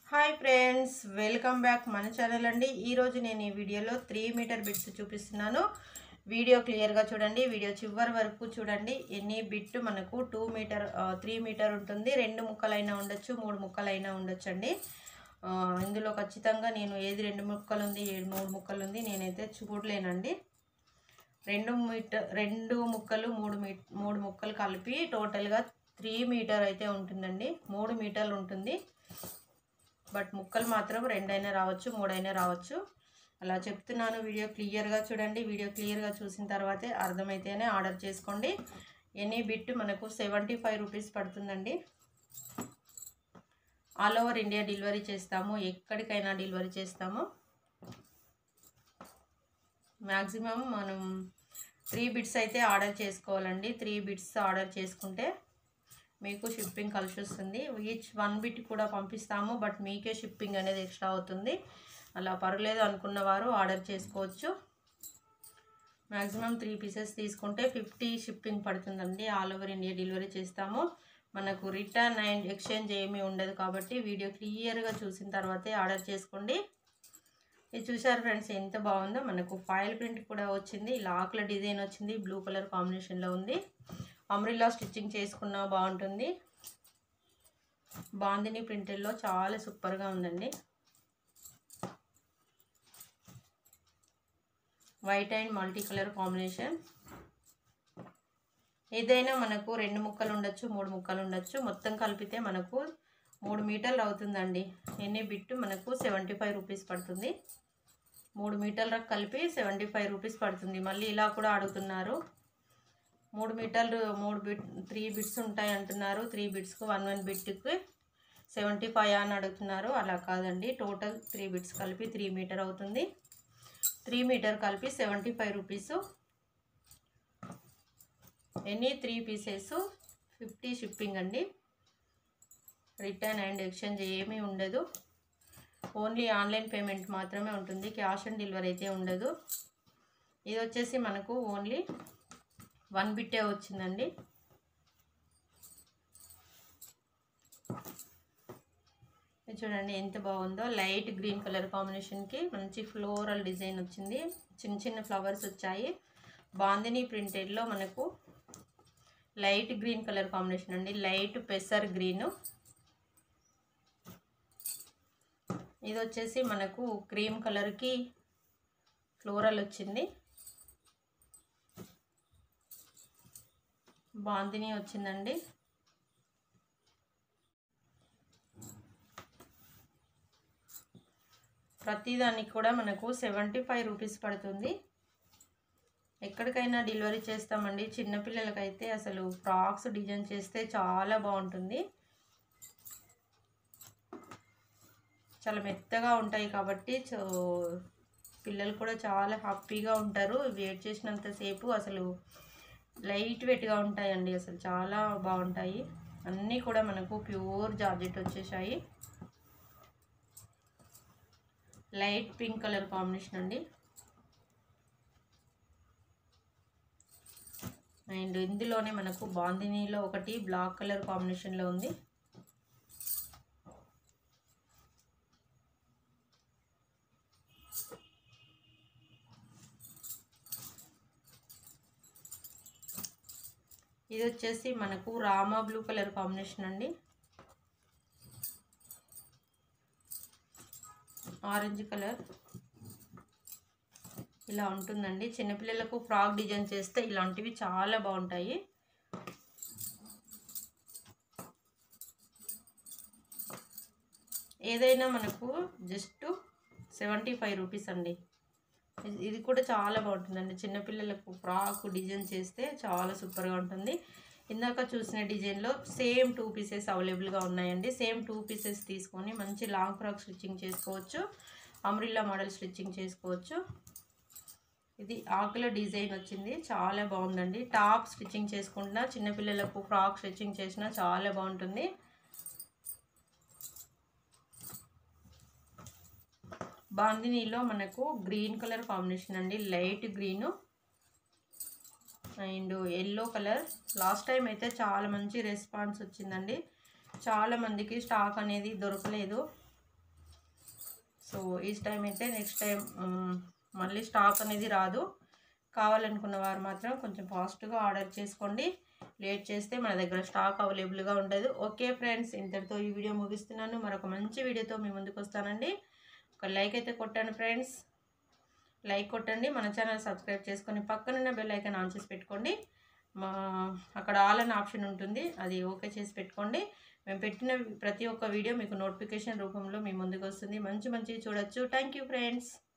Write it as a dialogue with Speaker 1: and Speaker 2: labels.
Speaker 1: hi friends welcome back మన channel అండి ఈరోజు నేను ఈ వీడియోలో త్రీ మీటర్ బిట్స్ చూపిస్తున్నాను వీడియో క్లియర్గా చూడండి వీడియో చివరి వరకు చూడండి ఎన్ని బిట్ మనకు టూ మీటర్ త్రీ మీటర్ ఉంటుంది రెండు ముక్కలైనా ఉండొచ్చు మూడు ముక్కలైనా ఉండొచ్చు అండి ఆ, ఇందులో ఖచ్చితంగా నేను ఏది రెండు ముక్కలు ఉంది ఏడు మూడు ముక్కలు ఉంది నేనైతే చూడలేనండి రెండు మీటర్ రెండు ముక్కలు మూడు మీ మూడు ముక్కలు కలిపి టోటల్గా త్రీ మీటర్ అయితే ఉంటుందండి మూడు మీటర్లు ఉంటుంది బట్ ముక్కలు మాత్రం రెండైనా రావచ్చు మూడైనా రావచ్చు అలా చెప్తున్నాను వీడియో క్లియర్గా చూడండి వీడియో క్లియర్గా చూసిన తర్వాతే అర్థమైతేనే ఆర్డర్ చేసుకోండి ఎనీ బిట్ మనకు సెవెంటీ ఫైవ్ రూపీస్ పడుతుందండి ఆల్ ఓవర్ ఇండియా డెలివరీ చేస్తాము ఎక్కడికైనా డెలివరీ చేస్తాము మ్యాక్సిమం మనం త్రీ బిట్స్ అయితే ఆర్డర్ చేసుకోవాలండి త్రీ బిట్స్ ఆర్డర్ చేసుకుంటే మీకు షిప్పింగ్ కలిసి వస్తుంది ఈచ్ వన్ బిట్ కూడా పంపిస్తాము బట్ మీకే షిప్పింగ్ అనేది ఎక్స్ట్రా అవుతుంది అలా పర్లేదు అనుకున్న వారు ఆర్డర్ చేసుకోవచ్చు మ్యాక్సిమం త్రీ పీసెస్ తీసుకుంటే ఫిఫ్టీ షిప్పింగ్ పడుతుందండి ఆల్ ఓవర్ ఇండియా డెలివరీ చేస్తాము మనకు రిటర్న్ అండ్ ఎక్స్చేంజ్ ఏమీ ఉండదు కాబట్టి వీడియో క్లియర్గా చూసిన తర్వాతే ఆర్డర్ చేసుకోండి ఇది చూసారు ఫ్రెండ్స్ ఎంత బాగుందో మనకు ఫైల్ ప్రింట్ కూడా వచ్చింది ఇలా ఆకుల డిజైన్ వచ్చింది బ్లూ కలర్ కాంబినేషన్లో ఉంది అమ్రిల్లా స్టిచ్చింగ్ చేసుకున్నా బాగుంటుంది బాందిని ప్రింటెడ్లో చాలా సూపర్గా ఉందండి white and multi colour combination ఏదైనా మనకు రెండు ముక్కలు ఉండొచ్చు మూడు ముక్కలు ఉండొచ్చు మొత్తం కలిపితే మనకు మూడు మీటర్లు అవుతుందండి ఎన్ని బిట్టు మనకు సెవెంటీ ఫైవ్ రూపీస్ పడుతుంది మూడు మీటర్లకు కలిపి సెవెంటీ ఫైవ్ రూపీస్ పడుతుంది మళ్ళీ ఇలా కూడా అడుగుతున్నారు మూడు మీటర్లు మూడు బిట్ త్రీ బిట్స్ ఉంటాయి అంటున్నారు త్రీ బిట్స్కు వన్ వన్ బిట్కి సెవెంటీ ఫైవ్ అని అడుగుతున్నారు అలా కాదండి టోటల్ త్రీ బిట్స్ కలిపి త్రీ మీటర్ అవుతుంది త్రీ మీటర్ కలిపి seventy five rupees any three pieces fifty shipping అండి రిటర్న్ అండ్ ఎక్స్చేంజ్ ఏమీ ఉండదు ఓన్లీ ఆన్లైన్ పేమెంట్ మాత్రమే ఉంటుంది క్యాష్ ఆన్ డెలివరీ అయితే ఉండదు ఇది వచ్చేసి మనకు ఓన్లీ వన్ బిట్టే వచ్చిందండి ఇది చూడండి ఎంత బాగుందో లైట్ గ్రీన్ కలర్ కాంబినేషన్కి మంచి ఫ్లోరల్ డిజైన్ వచ్చింది చిన్న చిన్న ఫ్లవర్స్ వచ్చాయి బాందిని ప్రింటెడ్లో మనకు లైట్ గ్రీన్ కలర్ కాంబినేషన్ అండి లైట్ పెసర్ గ్రీన్ ఇది వచ్చేసి మనకు క్రీమ్ కలర్కి ఫ్లోరల్ వచ్చింది బాందిని వచ్చిందండి ప్రతిదానికి కూడా మనకు సెవెంటీ ఫైవ్ రూపీస్ పడుతుంది ఎక్కడికైనా డెలివరీ చేస్తామండి చిన్నపిల్లలకైతే అసలు ఫ్రాక్స్ డిజైన్ చేస్తే చాలా బాగుంటుంది చాలా మెత్తగా ఉంటాయి కాబట్టి సో పిల్లలు కూడా చాలా హ్యాపీగా ఉంటారు వేట్ చేసినంతసేపు అసలు లైట్ వెయిట్గా ఉంటాయండి అసలు చాలా బాగుంటాయి అన్నీ కూడా మనకు ప్యూర్ జార్జెట్ వచ్చేసాయి లైట్ పింక్ కలర్ కాంబినేషన్ అండి అండ్ ఇందులోనే మనకు బాందినీలో ఒకటి బ్లాక్ కలర్ కాంబినేషన్లో ఉంది ఇది వచ్చేసి మనకు రామా బ్లూ కలర్ కాంబినేషన్ అండి ఆరెంజ్ కలర్ ఇలా ఉంటుందండి చిన్నపిల్లలకు ఫ్రాక్ డిజైన్ చేస్తే ఇలాంటివి చాలా బాగుంటాయి ఏదైనా మనకు జస్ట్ సెవెంటీ ఫైవ్ రూపీస్ అండి ఇది- ఇది కూడా చాలా బాగుంటుందండి చిన్నపిల్లలకు ఫ్రాక్ డిజైన్ చేస్తే చాలా సూపర్గా ఉంటుంది ఇందాక చూసిన డిజైన్లో సేమ్ టూ పీసెస్ అవైలబుల్గా ఉన్నాయండి సేమ్ టూ పీసెస్ తీసుకొని మంచి లాంగ్ ఫ్రాక్ స్టిచ్చింగ్ చేసుకోవచ్చు అమ్రిల్లా మోడల్ స్టిచ్చింగ్ చేసుకోవచ్చు ఇది ఆకుల డిజైన్ వచ్చింది చాలా బాగుందండి టాప్ స్టిచ్చింగ్ చేసుకుంటున్నా చిన్నపిల్లలకు ఫ్రాక్ స్టిచ్చింగ్ చేసినా చాలా బాగుంటుంది బాందినీలో మనకు గ్రీన్ కలర్ కాంబినేషన్ అండి light green and yellow colour last time అయితే చాలా మంచి రెస్పాన్స్ వచ్చిందండి చాలా మందికి స్టాక్ అనేది దొరకలేదు సో ఈ టైం అయితే నెక్స్ట్ టైం మ్, మళ్ళీ స్టాక్ అనేది రాదు కావాలనుకున్న వారు మాత్రం కొంచెం ఫాస్ట్గా ఆర్డర్ చేసుకోండి లేట్ చేస్తే మన దగ్గర స్టాక్ అవైలబుల్గా ఉండదు ఓకే ఫ్రెండ్స్ ఇంతటితో ఈ వీడియో ముగిస్తున్నాను మరొక మంచి వీడియోతో మీ ముందుకు వస్తానండి ఒక లైక్ అయితే కొట్టండి ఫ్రెండ్స్ లైక్ కొట్టండి మన ఛానల్ సబ్స్క్రైబ్ చేసుకొని పక్కనున్న బెల్ ఐకాన్ ఆన్ చేసి పెట్టుకోండి మా అక్కడ ఆల్ అనే ఆప్షన్ ఉంటుంది అది ఓకే చేసి పెట్టుకోండి మేము పెట్టిన ప్రతి ఒక్క వీడియో మీకు నోటిఫికేషన్ రూపంలో మీ ముందుకు వస్తుంది మంచి మంచివి చూడొచ్చు థ్యాంక్ యూ ఫ్రెండ్స్